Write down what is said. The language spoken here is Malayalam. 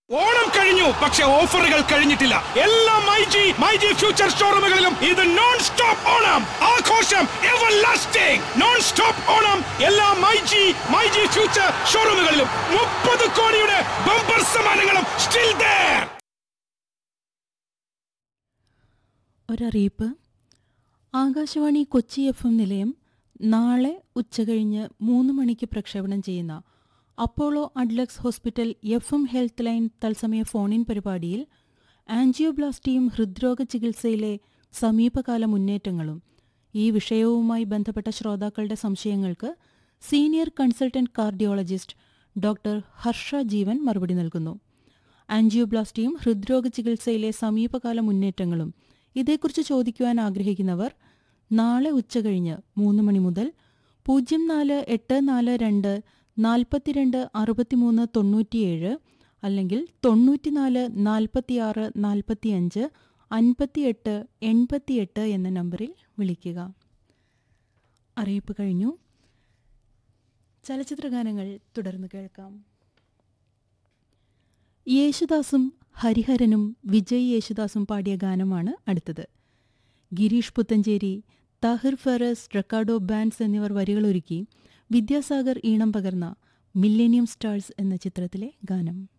ഓണം കഴിഞ്ഞു പക്ഷെ ഓഫറുകൾ കഴിഞ്ഞിട്ടില്ല എല്ലാ മൈജി മൈജി ഫ്യൂച്ചർ ഷോറൂമുകളിലും ഇത് നോൺ സ്റ്റോപ്പ് ഓണം ആഘോഷം everlasting non stop Onam എല്ലാ മൈജി മൈജി ഫ്യൂച്ചർ ഷോറൂമുകളിലും മുപ്പത് കോടിയുടെ ബമ്പർ സമ്മാനങ്ങളും സ്റ്റിൽ there ഒരറിയിപ്പ് ആകാശവാണി കൊച്ചി എഫ് എം നിലയം നാളെ ഉച്ചകഴിഞ്ഞ് മൂന്ന് മണിക്ക് പ്രക്ഷേപണം ചെയ്യുന്ന Apollo Adlux hospital F M health line തത്സമയ ഫോണിൻ പരിപാടിയിൽ ആൻജിയോബ്ലാസ്റ്റിയും ഹൃദ്രോഗ ചികിത്സയിലെ സമീപകാല മുന്നേറ്റങ്ങളും ഈ വിഷയവുമായി ബന്ധപ്പെട്ട ശ്രോതാക്കളുടെ സംശയങ്ങൾക്ക് senior consultant cardiologist doctor Harsha Jeevan മറുപടി നൽകുന്നു ആൻജിയോബ്ലാസ്റ്റിയും ഹൃദ്രോഗ ചികിത്സയിലെ സമീപകാല മുന്നേറ്റങ്ങളും ഇതേക്കുറിച്ച് ചോദിക്കുവാൻ ആഗ്രഹിക്കുന്നവർ നാളെ ഉച്ചകഴിഞ്ഞ് മൂന്ന് മണി മുതൽ പൂജ്യം നാല് എട്ട് നാല് രണ്ട് നാൽപ്പത്തിരണ്ട് അറുപത്തിമൂന്ന് തൊണ്ണൂറ്റിയേഴ് അല്ലെങ്കിൽ തൊണ്ണൂറ്റിനാല് നാൽപ്പത്തിയാറ് നാൽപ്പത്തിയഞ്ച് അൻപത്തിയെട്ട് എൺപത്തിയെട്ട് എന്ന നമ്പറിൽ വിളിക്കുക അറിയിപ്പ് കഴിഞ്ഞു ചലച്ചിത്രഗാനങ്ങൾ തുടർന്ന് കേൾക്കാം യേശുദാസും ഹരിഹരനും വിജയ് യേശുദാസും പാടിയ ഗാനമാണ് അടുത്തത് ഗിരീഷ് പുത്തഞ്ചേരി താഹിർ ഫെറസ് റെക്കാർഡോ ബാൻഡ്സ് എന്നിവർ വരികളൊരുക്കി വിദ്യാസാഗർ ഈണം പകർന്ന മില്ലേനിയം സ്റ്റാർസ് എന്ന ചിത്രത്തിലെ ഗാനം